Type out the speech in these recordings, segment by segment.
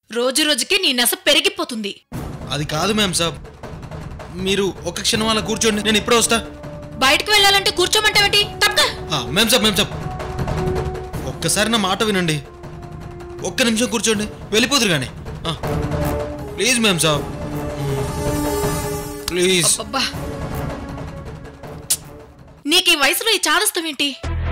రోజు రోజుకి నీ నెస పెరిగిపోతుంది అది కాదు మ్యామ్ సాబ్ మీరు ఒక క్షణం అలా కూర్చోండి నేను ఇప్పుడే వస్తా బయటకు వెళ్ళాలంటే కూర్చోమంటావేంటి తప్ప ఆ, మ్యామ్ సాబ్ మ్యామ్ సాబ్ ఒక్కసారి నా మాట వినండి ఒక్క నిమిషం కూర్చోండి వెళ్ళిపోదురు కానీ ఆ, ప్లీజ్ మ్యామ్ సాబ్ ప్లీజ్ అబ్బా నీకు ఈ వయసులో ఈ చాదస్తం ఏంటి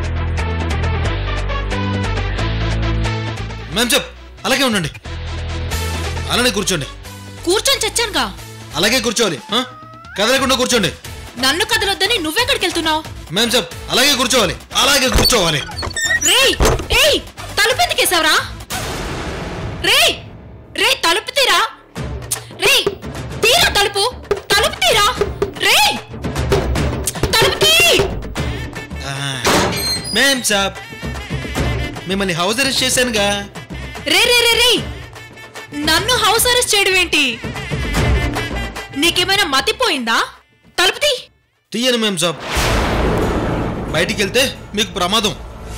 మ్యామ్ సాబ్ అలాగే ఉండండి అలానే కూర్చోండి కూర్చొని చచ్చానుగా అలాగే కూర్చోవాలి ఆ? కదలకుండా కూర్చోండి నన్ను కదలొద్దని నువ్వెక్కడికి వెళ్తున్నావు మ్యామ్ సాబ్ అలాగే కూర్చోవాలి అలాగే కూర్చోవాలి రేయ్ ఏయ్ తలుపు ఎందుకేసావురా రేయ్ రేయ్ తలుపు తీరా రేయ్ తీరా తలుపు తలుపు తీరా రేయ్ తలుపు తీ ఆ, మ్యామ్ సాబ్ మిమ్మల్ని హౌస్ అరెస్ట్ చేశానుగా రే రే రే రే నన్ను హౌస్ అరెస్ట్ చేయడం ఏంటి నీకేమైనా మతిపోయిందా తలుపు తీ తీయను మ్యామ్ సాబ్ బయటికి వెళ్తే మీకు ప్రమాదం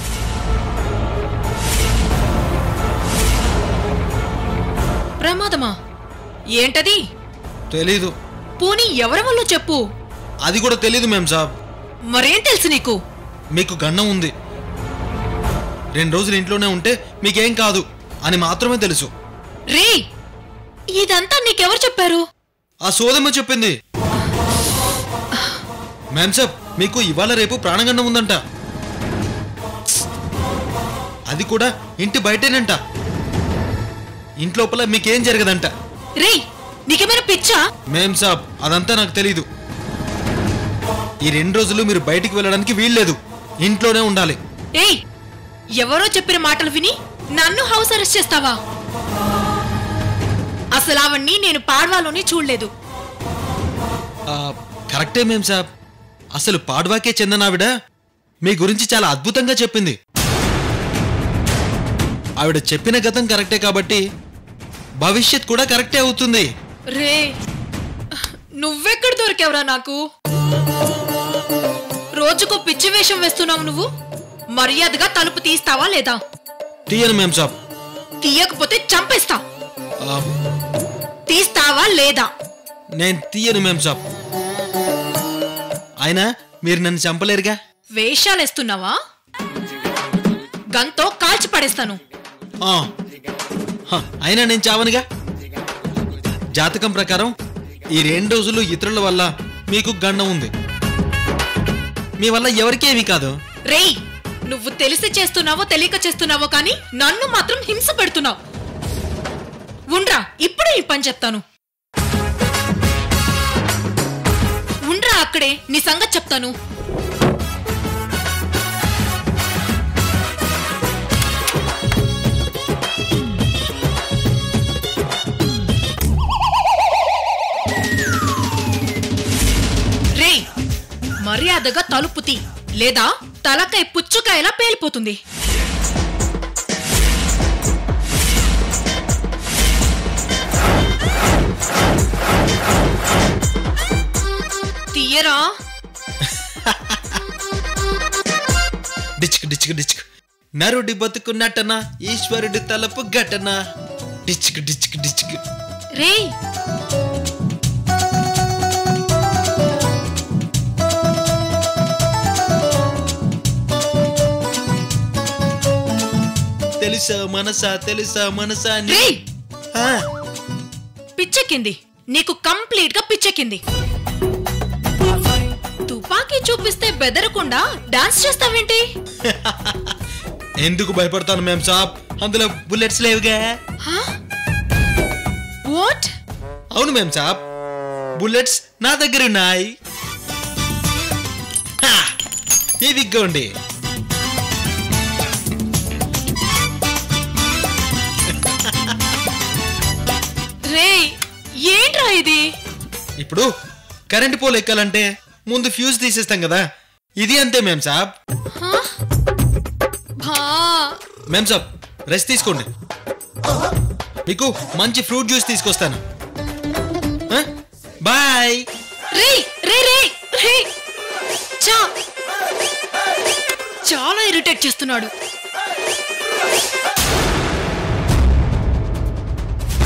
ప్రమాదమా ఏంటది తెలీదు పోనీ ఎవరి వల్ల చెప్పు అది కూడా తెలీదు మ్యామ్ సాబ్ మరేం తెలుసు నీకు మీకు గన్నం ఉంది రెండు రోజులు ఇంట్లోనే ఉంటే మీకేం కాదు అని మాత్రమే తెలుసు రే ఇదంతా నీకెవరు చెప్పారు ఆ సోదమ్మ చెప్పింది మ్యామ్ సాబ్ మీకు ఇవాళ రేపు ప్రాణగండం ఉందంట అది కూడా ఇంటి బయటేనంట ఇంట్లోపల మీకేం జరగదంట రే నీకేమైనా పిచ్చా మేం సాబ్ అదంతా నాకు తెలీదు ఈ రెండు రోజులు మీరు బయటికి వెళ్ళడానికి వీల్లేదు ఇంట్లోనే ఉండాలి ఏయ్ ఎవరో చెప్పిన మాటలు విని నన్ను హౌస్ అరెస్ట్ చేస్తావా అసలు అవన్నీ నేను పాడ్వాలోనే చూడలేదు ఆ, కరెక్టే మేం సాబ్ అసలు పాడ్వాకే చెందిన మీ గురించి చాలా అద్భుతంగా చెప్పింది ఆవిడ చెప్పిన గతం కరెక్టే కాబట్టి భవిష్యత్ కూడా కరెక్టే అవుతుంది రే నువ్వెక్కడ దొరికావురా నాకు రోజుకో పిచ్చి వేషం వేస్తున్నావు నువ్వు మర్యాదగా తలుపు తీస్తావా లేదా తీయను మేం సాబ్ తీయకపోతే చంపేస్తా ఆ, తీస్తావా లేదా నేను తీయను మేం సాబ్ అయినా మీరు నన్ను చంపలేరుగా వేషాలేస్తున్నావా గంతో కాల్చి పడేస్తాను ఆ. హ, అయినా నేను చావనుగా జాతకం ప్రకారం ఈ రెండు రోజులు ఇతరుల వల్ల మీకు గండం ఉంది మీ వల్ల ఎవరికేమీ కాదు రేయ్ నువ్వు తెలిసి చేస్తున్నావో తెలియక చేస్తున్నావో కానీ నన్ను మాత్రం హింస పెడుతున్నావు ఉండ్రా ఇప్పుడే ఈ పని చెప్తాను ఉండ్రా అక్కడే నీ సంగతి చెప్తాను రేయ్ మర్యాదగా తలుపు తీ లేదా తలకాయ పుచ్చుకాయలా పేలిపోతుంది తీయరా డిచ్క్ డిచ్క్ డిచ్క్ నరుడి బతుకు నటన ఈశ్వరుడి తలపు ఘటన డిచ్క్ డిచ్క్ డిచ్క్ రేయ్ తెలుసా మనసా తెలుసా మనసా నీ- రేయ్ ఆ, పిచ్చెక్కింది నీకు కంప్లీట్ గా పిచ్చెక్కింది తుపాకీ చూపిస్తే బెదరకుండా డాన్స్ చేస్తావేంటి ఎందుకు భయపడతాను మేం సాబ్ అందులో బుల్లెట్స్ లేవుగా వాట్ అవును మేం సాబ్ బుల్లెట్స్ నా దగ్గర ఉన్నాయి హా, ఇవి ఇగ్గోండి రేయ్ ఏంట్రా ఇది ఇప్పుడు కరెంట్ పోల్ ఎక్కాలంటే ముందు ఫ్యూజ్ తీసేస్తాం కదా ఇది అంతే మేం సాబ్ హా? భా మేం సాబ్ రెస్ట్ తీసుకోండి మీకు మంచి ఫ్రూట్ జ్యూస్ తీసుకొస్తాను ఆ? బాయ్ రేయ్ రే రే రే చా చాలా ఇరిటేట్ చేస్తున్నాడు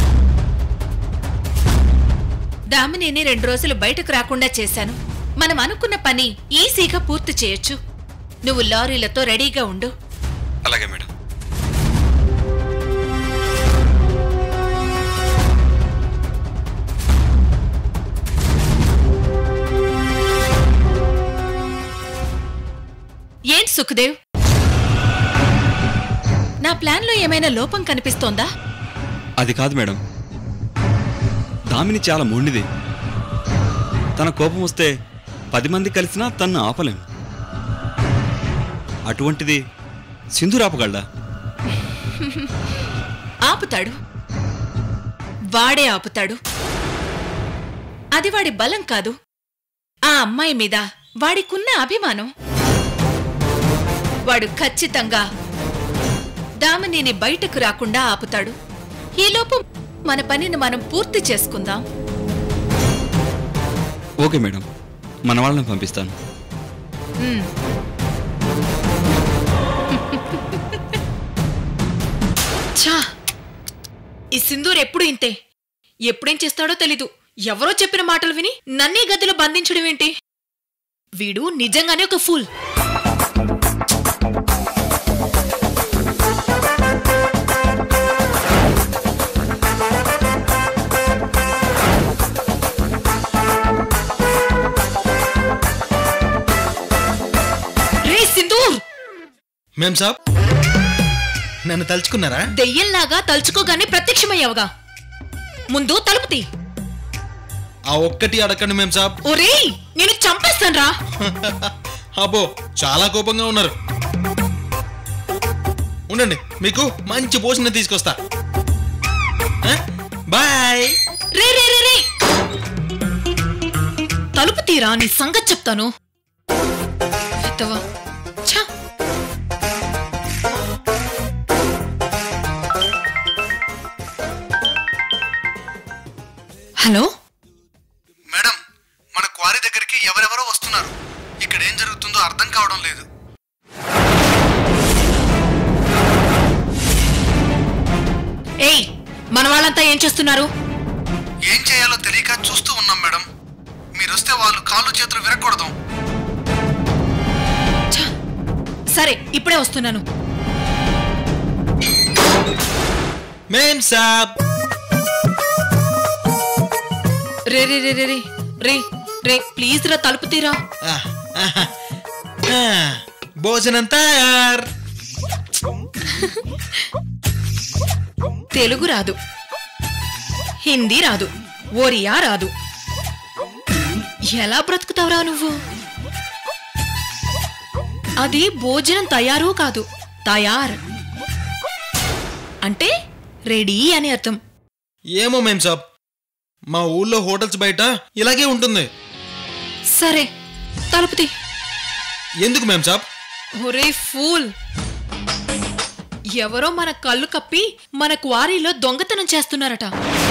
దామినిని రెండు రోజులు బయటకు రాకుండా చేశాను మనం అనుకున్న పని ఈజీగా పూర్తి చేయొచ్చు నువ్వు లారీలతో రెడీగా ఉండు అలాగే మేడం ఏంటి సుఖదేవ్ నా ప్లాన్లో ఏమైనా లోపం కనిపిస్తోందా అది కాదు మేడం దామిని చాలా మొండిది తన కోపం వస్తే పది మంది కలిసినా తన్ను ఆపలేం అటువంటిది సింధూర్ ఆపగలడా ఆపుతాడు వాడే ఆపుతాడు అది వాడి బలం కాదు ఆ అమ్మాయి మీద వాడికున్న అభిమానం వాడు ఖచ్చితంగా దామినిని బయటకు రాకుండా ఆపుతాడు ఈలోపు మన పనిని మనం పూర్తి చేసుకుందాం ఓకే మేడం మన వాళ్ళని పంపిస్తాను ఉమ్. ఛా ఈ సింధూర్ ఎప్పుడు ఇంతే ఎప్పుడేం చేస్తాడో తెలీదు ఎవరో చెప్పిన మాటలు విని నన్నే గదిలో బంధించడం ఏంటి వీడు నిజంగానే ఒక ఫూల్ రే సింధూర్ మేం సాబ్ నన్ను తలుచుకున్నారా దెయ్యంలాగా తలుచుకోగానే ప్రత్యక్షమయ్యావుగా ముందు తలుపు తీ ఆ ఒక్కటి అడగండి మేం సాబ్ ఒరేయ్ నేను చంపేస్తాన్రా అబ్బో చాలా కోపంగా ఉన్నారు ఉండండి మీకు మంచి పోషణ తీసుకొస్తా ఆ? బాయ్ రే రే రే రే తలుపు తీరా నీ సంగతి చెప్తాను ఎత్తవా. ఛ! హలో మేడం మన క్వారీ దగ్గరికి ఎవరెవరో వస్తున్నారు ఇక్కడ ఏం జరుగుతుందో అర్థం కావడం లేదు ఏయ్ మన వాళ్ళంతా ఏం చేస్తున్నారు ఏం చేయాలో తెలియక చూస్తూ ఉన్నాం మేడం మీరు వస్తే వాళ్ళు కాళ్ళు చేతులు విరగకూడదు ఛ! సరే ఇప్పుడే వస్తున్నాను మేం సాబ్ రే రే రే రే రే రే రే ప్లీజ్ రా తలుపు తీరా ఆ, ఆహా. ఆ, భోజనం తయార్ తెలుగు రాదు హిందీ రాదు ఒరియా రాదు ఎలా బ్రతుకుతావురా నువ్వు అది భోజనం తయారు కాదు తయార్ అంటే రెడీ అని అర్థం ఏమో మేం సాబ్ మా ఊళ్ళో హోటల్స్ బయట ఇలాగే ఉంటుంది సరే తలుపు తీ ఎందుకు మేం సాబ్ ఒరే ఫూల్ ఎవరో మన కళ్ళు కప్పి మన క్వారీలో దొంగతనం చేస్తున్నారట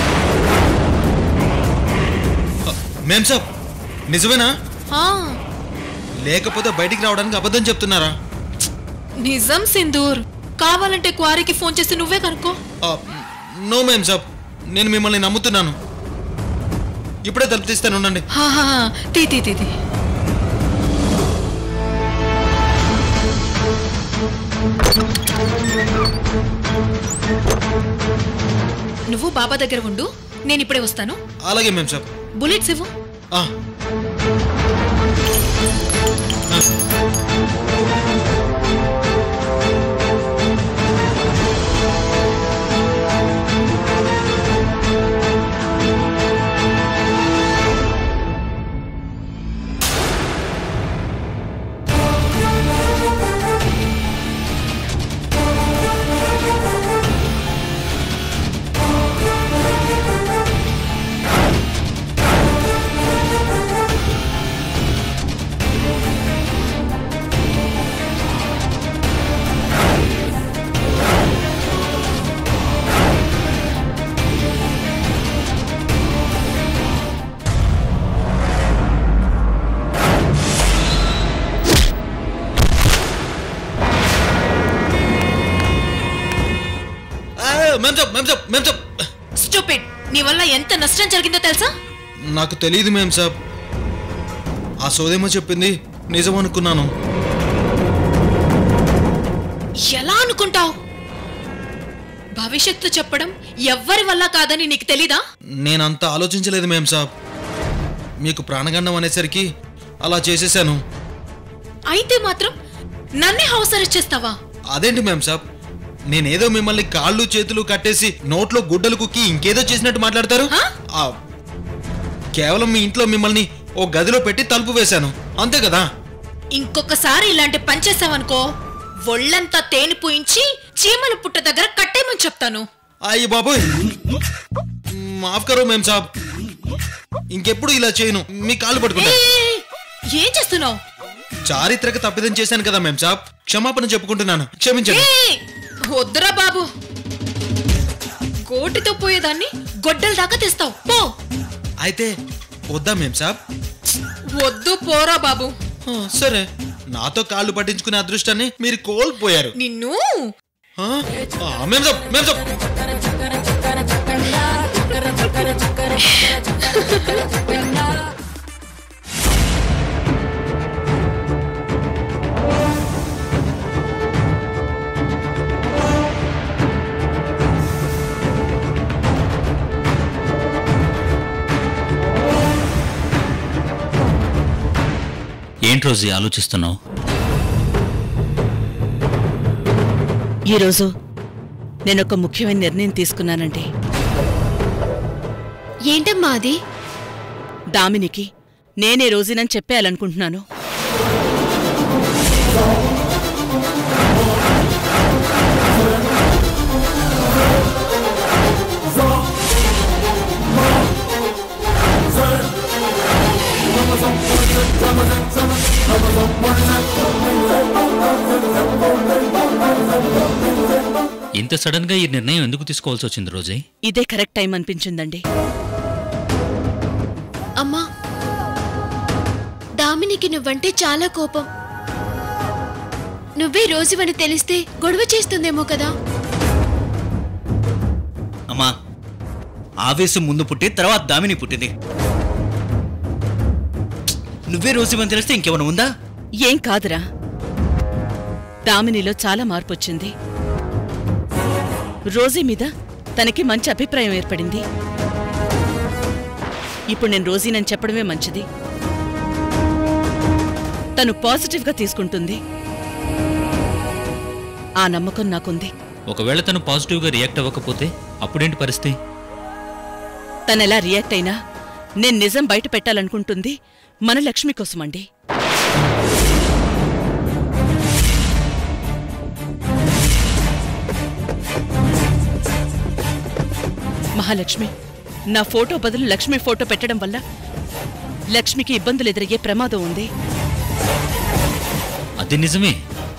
మేం సాబ్ నిజమేనా ఆ, లేకపోతే బయటికి రావడానికి అబద్ధం చెప్తున్నారా నిజం సింధూర్ కావాలంటే క్వారీకి ఫోన్ చేసి నువ్వే కనుక్కో ఆ, నో మేం సాబ్ నేను మిమ్మల్ని నమ్ముతున్నాను ఇప్పుడే తలుపు తీస్తాను ఉండండి హా, హా, హా. తీ తీ తీ తీ నువ్వు బాబా దగ్గర ఉండు నేను ఇప్పుడే వస్తాను అలాగే మేం సాబ్ బుల్లెట్స్ ఇవ్వు ఆ. ఆ. ఆ, మేం సాబ్ మేం సాబ్ మేం సాబ్ స్టూపిడ్ నీ వల్ల ఎంత నష్టం జరిగిందో తెలుసా నాకు తెలియదు మేం సాబ్ ఆ సోదేమో చెప్పింది నిజం అనుకున్నాను ఎలా అనుకుంటావు భవిష్యత్తు చెప్పడం ఎవ్వరి వల్ల కాదని నీకు తెలీదా నేనంత ఆలోచించలేదు మేం సాబ్ మీకు ప్రాణగండం అనేసరికి అలా చేసేసాను అయితే మాత్రం నన్నే హౌస్ అరెస్ట్ చేస్తావా అదేంటి మేం సాబ్ నేనేదో మిమ్మల్ని కాళ్ళు చేతులు కట్టేసి నోట్లో గుడ్డలు కుక్కి ఇంకేదో చేసినట్టు మాట్లాడతారు హా? ఆ, కేవలం మీ ఇంట్లో మిమ్మల్ని ఓ గదిలో పెట్టి తలుపు వేశాను అంతే కదా ఇంకొకసారి ఇలాంటి పని చేసావనుకో ఒళ్ళంతా తేనె పూయించి చీమల పుట్ట దగ్గర కట్టేయమని చెప్తాను అయ్యి బాబోయ్ మాఫ్ కరో మేం సాబ్ ఇంకెప్పుడు ఇలా చేయను మీ కాళ్ళు పట్టుకుంటా ఏయ్! ఏం చేస్తున్నావు చారిత్రక తప్పిదం చేశాను కదా మేం సాబ్ క్షమాపణ చెప్పుకుంటున్నాను క్షమించండి వద్దురా బాబు కోటితో పోయేదాన్ని గొడ్డల దాకా తెస్తావు పో అయితే వద్దా మేం సాబ్ వద్దు పోరా బాబు ఆ, సరే నాతో కాళ్ళు పట్టించుకునే అదృష్టాన్ని మీరు కోల్పోయారు నిన్ను ఆ? ఆ, మేం సాబ్ మేం సాబ్ ఏంటి రోజు ఆలోచిస్తున్నావు ఈరోజు నేను ఒక ముఖ్యమైన నిర్ణయం తీసుకున్నానండి ఏంటమ్మా అది దామినికి నేనే రోజునని చెప్పేయాలనుకుంటున్నాను ఇంత సడన్ గా ఈ నిర్ణయం ఎందుకు తీసుకోవాల్సి వచ్చింది రోజే ఇదే కరెక్ట్ టైం అనిపించిందండి అమ్మా దామినికి నువ్వంటే చాలా కోపం నువ్వే రోజువని తెలిస్తే గొడవ చేస్తుందేమో కదా అమ్మా ఆవేశం ముందు పుట్టి తర్వాత దామిని పుట్టింది నువ్వే రోజు ఇవ్వని తెలిస్తే ఇంకేమైనా ఉందా ఏం కాదురా దామినిలో చాలా మార్పు వచ్చింది రోజీ మీద తనకి మంచి అభిప్రాయం ఏర్పడింది ఇప్పుడు నేను రోజీనని చెప్పడమే మంచిది తను పాజిటివ్గా తీసుకుంటుంది ఆ నమ్మకం నాకుంది ఒకవేళ తను పాజిటివ్ గా రియాక్ట్ అవ్వకపోతే అప్పుడేంటి పరిస్థితి తనెలా రియాక్ట్ అయినా నేను నిజం బయట పెట్టాలనుకుంటుంది మన లక్ష్మి కోసమండి మహాలక్ష్మి నా ఫోటో బదులు లక్ష్మి ఫోటో పెట్టడం వల్ల లక్ష్మికి ఇబ్బందులు ఎదురయ్యే ప్రమాదం ఉంది అది నిజమే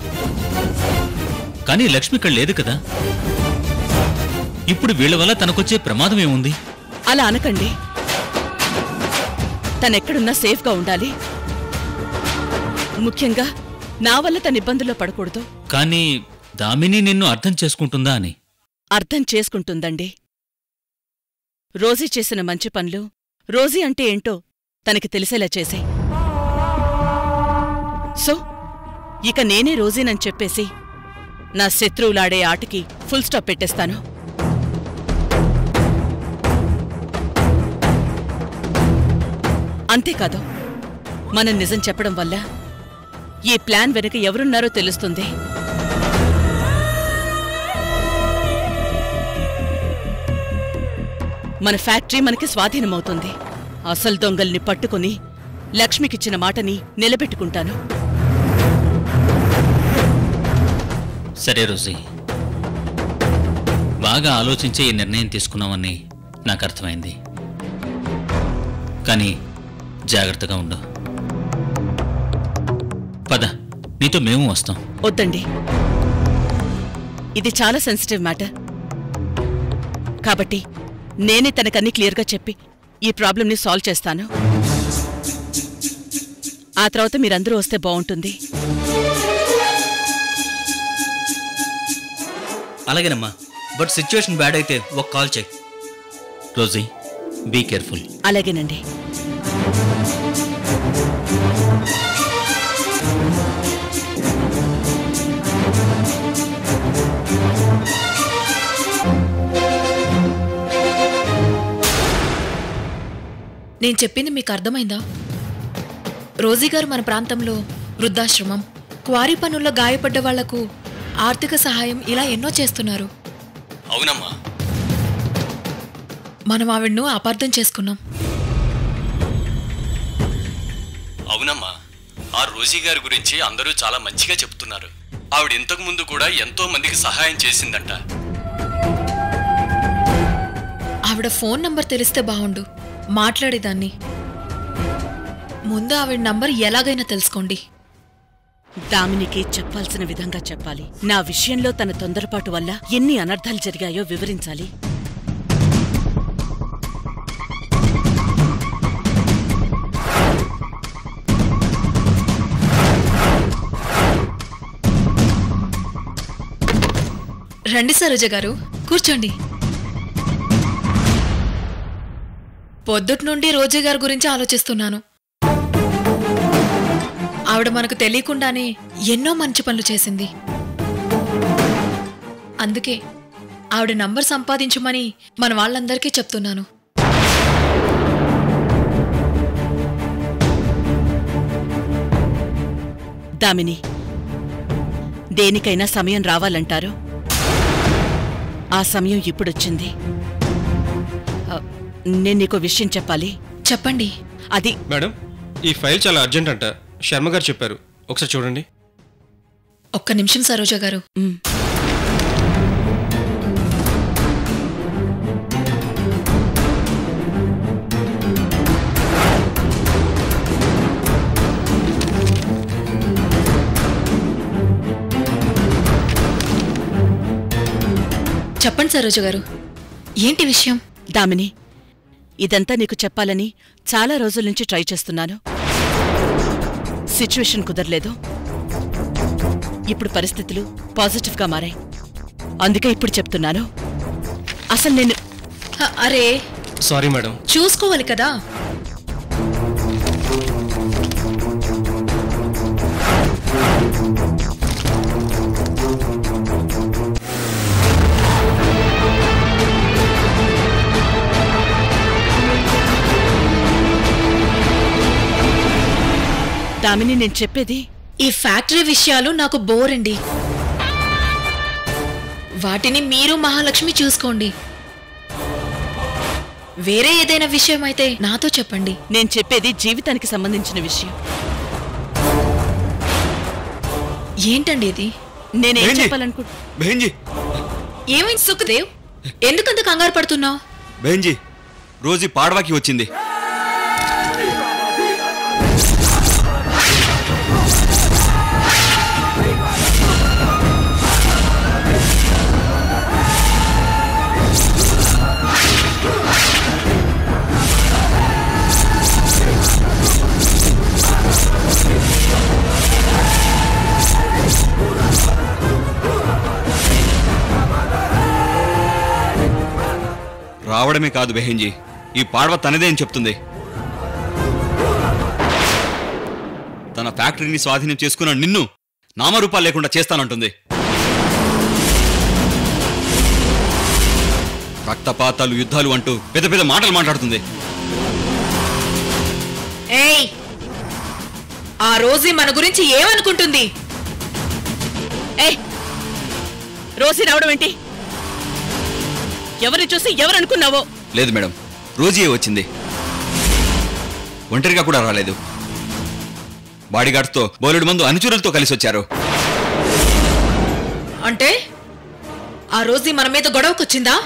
కానీ లక్ష్మి ఇక్కడ లేదు కదా ఇప్పుడు వీళ్ళ వల్ల తనకొచ్చే ప్రమాదం ఏముంది అలా అనకండి తనెక్కడున్నా సేఫ్గా ఉండాలి ముఖ్యంగా నా వల్ల తన ఇబ్బందుల్లో పడకూడదు కానీ దామిని నిన్ను అర్థం చేసుకుంటుందా అని అర్థం చేసుకుంటుందండి రోజీ చేసిన మంచి పనులు రోజీ అంటే ఏంటో తనకి తెలిసేలా చేసే సో ఇక నేనే రోజీనని చెప్పేసి నా శత్రువులాడే ఆటకి ఫుల్ స్టాప్ పెట్టేస్తాను అంతేకాదు మనం నిజం చెప్పడం వల్ల ఈ ప్లాన్ వెనుక ఎవరున్నారో తెలుస్తుంది మన ఫ్యాక్టరీ మనకి స్వాధీనమవుతుంది అసలు దొంగల్ని పట్టుకుని లక్ష్మికిచ్చిన మాటని నిలబెట్టుకుంటాను సరే రోజీ బాగా ఆలోచించే ఈ నిర్ణయం తీసుకున్నామని నాకు అర్థమైంది కానీ జాగ్రత్తగా ఉండు పద నీతో మేము వస్తాం వద్దండి ఇది చాలా సెన్సిటివ్ మ్యాటర్ కాబట్టి నేనే తనకన్నీ క్లియర్గా చెప్పి ఈ ప్రాబ్లంని సాల్వ్ చేస్తాను ఆ తర్వాత మీరందరూ వస్తే బాగుంటుంది అలాగేనమ్మా బట్ సిచ్యువేషన్ బ్యాడ్ అయితే ఒక కాల్ చేయి రోజీ బీ కేర్ఫుల్ అలాగేనండి నేను చెప్పింది మీకు అర్థమైందా రోజీ గారు మన ప్రాంతంలో వృద్ధాశ్రమం క్వారీ పనుల్లో గాయపడ్డ వాళ్లకు ఆర్థిక సహాయం ఇలా ఎన్నో చేస్తున్నారు అవునమ్మా మనం ఆవిడను అపార్థం చేసుకున్నాం అవునమ్మా ఆ రోజీ గారి గురించి అందరూ చాలా మంచిగా చెప్తున్నారు ఆవిడ ఇంతకు ముందు కూడా ఎంతో మందికి సహాయం చేసిందంట ఆవిడ ఫోన్ నంబర్ తెలిస్తే బాగుండు మాట్లాడేదాన్ని ముందు ఆవిడ నంబర్ ఎలాగైనా తెలుసుకోండి దామినికి చెప్పాల్సిన విధంగా చెప్పాలి నా విషయంలో తన తొందరపాటు వల్ల ఎన్ని అనర్థాలు జరిగాయో వివరించాలి రండి సరోజ గారు కూర్చోండి పొద్దుటి నుండి రోజా గారి గురించి ఆలోచిస్తున్నాను ఆవిడ మనకు తెలియకుండానే ఎన్నో మంచి పనులు చేసింది అందుకే ఆవిడ నంబర్ సంపాదించమని మన వాళ్ళందరికీ చెప్తున్నాను దామిని దేనికైనా సమయం రావాలంటారు ఆ సమయం ఇప్పుడొచ్చింది ఆ, నేను నీకో విషయం చెప్పాలి చెప్పండి అది మేడం ఈ ఫైల్ చాలా అర్జెంట్ అంట శర్మ గారు చెప్పారు ఒకసారి చూడండి ఒక్క నిమిషం సరోజ గారు మ్, చెప్పండి సరోజ గారు ఏంటి విషయం దామిని ఇదంతా నీకు చెప్పాలని చాలా రోజుల నుంచి ట్రై చేస్తున్నాను సిచ్యువేషన్ కుదరలేదు ఇప్పుడు పరిస్థితులు పాజిటివ్గా మారాయి అందుకే ఇప్పుడు చెప్తున్నాను అసలు నేను హ, అరే సారీ మేడం చూసుకోవాలి కదా దామిని నేను చెప్పేది ఈ ఫ్యాక్టరీ విషయాలు నాకు బోర్ అండి వాటిని మీరు మహాలక్ష్మి చూసుకోండి వేరే ఏదైనా విషయం అయితే నాతో చెప్పండి నేను చెప్పేది జీవితానికి సంబంధించిన విషయం ఏంటండి ఇది నేనేం బెహన్జీ. చెప్పాలనుకు బెహన్జీ ఏమైంది సుఖదేవ్ ఎందుకంత కంగారు పడుతున్నావు బెహన్జీ రోజీ పాడవాకి వచ్చింది రావడమే కాదు బెహెంజీ ఈ పాడవ తనదే అని చెప్తుంది తన ఫ్యాక్టరీని స్వాధీనం చేసుకున్న నిన్ను నామరూపాలు లేకుండా చేస్తానంటుంది రక్తపాతాలు యుద్ధాలు అంటూ పెద్ద పెద్ద మాటలు మాట్లాడుతుంది ఏయ్ ఆ రోజీ మన గురించి ఏమనుకుంటుంది ఏయ్ రోజీ రావడం ఏంటి ఎవరిని చూసి ఎవరనుకున్నావో లేదు మేడం రోజీయే వచ్చింది ఒంటరిగా కూడా రాలేదు బాడీగార్డ్స్తో బోలెడు మందు అనుచరులతో కలిసి వచ్చారు అంటే ఆ రోజీ మన మీద గొడవకొచ్చిందా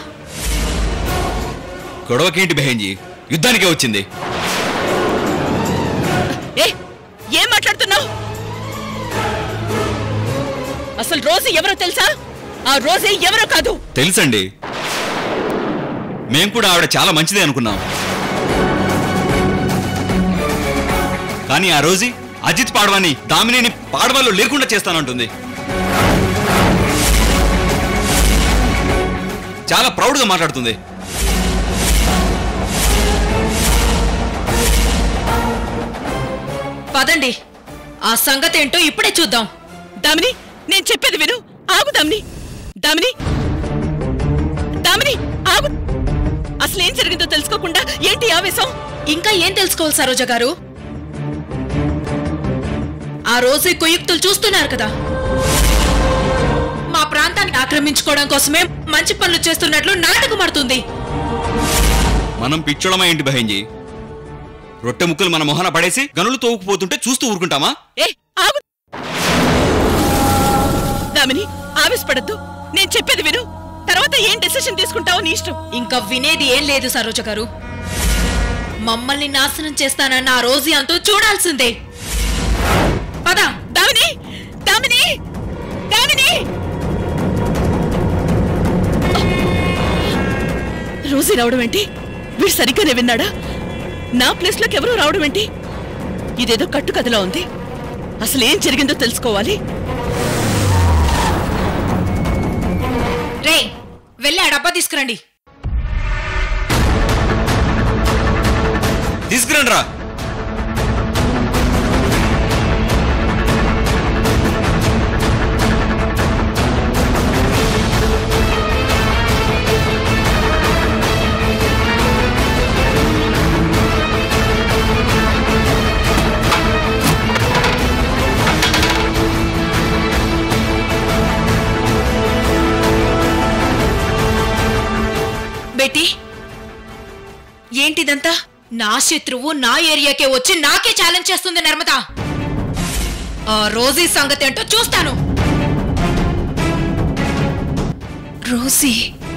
గొడవకేంటి బెహెంజీ యుద్ధానికే వచ్చింది ఏ ఏం మాట్లాడుతున్నావు అసలు రోజు ఎవరో తెలుసా ఆ రోజే ఎవరో కాదు తెలుసండి మేం కూడా ఆవిడ చాలా మంచిదే అనుకున్నాం కానీ ఆ రోజు అజిత్ పాడవాని దామినిని పాడవాలో లేకుండా చేస్తానంటుంది చాలా ప్రౌడ్గా మాట్లాడుతుంది పదండి ఆ సంగతి ఏంటో ఇప్పుడే చూద్దాం దామిని నేను చెప్పేది విను ఆగు దామిని దామిని దామిని ఆగు అసలేం జరిగిందో తెలుసుకోకుండా ఏంటి ఆవేశం ఇంకా ఏం తెలుసుకోవాలి సరోజ గారు ఆ రోజు ఈ కుయుక్తులు చూస్తున్నారు కదా మా ప్రాంతాన్ని ఆక్రమించుకోవడం కోసమే మంచి పనులు చేస్తున్నట్లు నాటకమడుతుంది మనం పిచ్చోళమా ఏంటి బహింజీ రొట్టె ముక్కలు మన మొహన పడేసి గనులు తోవుకుపోతుంటే చూస్తూ ఊరుకుంటామా ఏ ఆగు దామిని ఆవేశపడద్దు నేను చెప్పేది విను తర్వాత ఏం డెసిషన్ తీసుకుంటావో నీ ఇష్టం ఇంకా వినేది ఏం లేదు సరోజ గారు మమ్మల్ని నాశనం చేస్తానన్న ఆ రోజు అంటూ చూడాల్సిందే పద దామిని దామిని దామిని రోజీ రావడం ఏంటి వీడు సరిగ్గానే విన్నాడా నా ప్లేస్లోకి ఎవరూ రావడం ఏంటి ఇదేదో కట్టుకథలా ఉంది అసలు ఏం జరిగిందో తెలుసుకోవాలి రే వెళ్ళి ఆ డబ్బా తీసుకురండి తీసుకురండి రా బెట్టి ఏంటిదంతా నా శత్రువు నా ఏరియాకే వచ్చి నాకే ఛాలెంజ్ చేస్తుంది నర్మద ఆ రోజీ సంగతి ఏంటో చూస్తాను రోజీ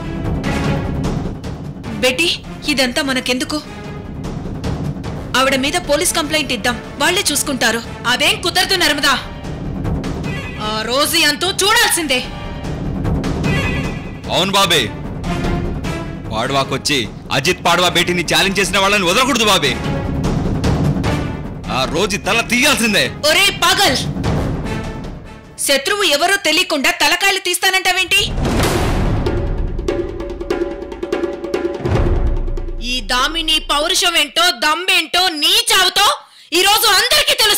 బెట్టి ఇదంతా మనకెందుకు ఆవిడ మీద పోలీస్ కంప్లైంట్ ఇద్దాం వాళ్ళే చూసుకుంటారు అదేం కుదరదు నర్మదా ఆ రోజీ అంటూ చూడాల్సిందే అవును బాబే పాడువాకొచ్చి అజిత్ పాడువా బేటీని ఛాలెంజ్ చేసిన వాళ్ళని వదలకూడదు బాబే ఆ రోజు తల తీయాల్సిందే ఒరే పగల్ శత్రువు ఎవరో తెలియకుండా తలకాయలు తీస్తానంటావేంటి ఈ దామిని పౌరుషం ఏంటో దమ్మేంటో నీ చావుతో ఈ రోజు అందరికీ తెలుసు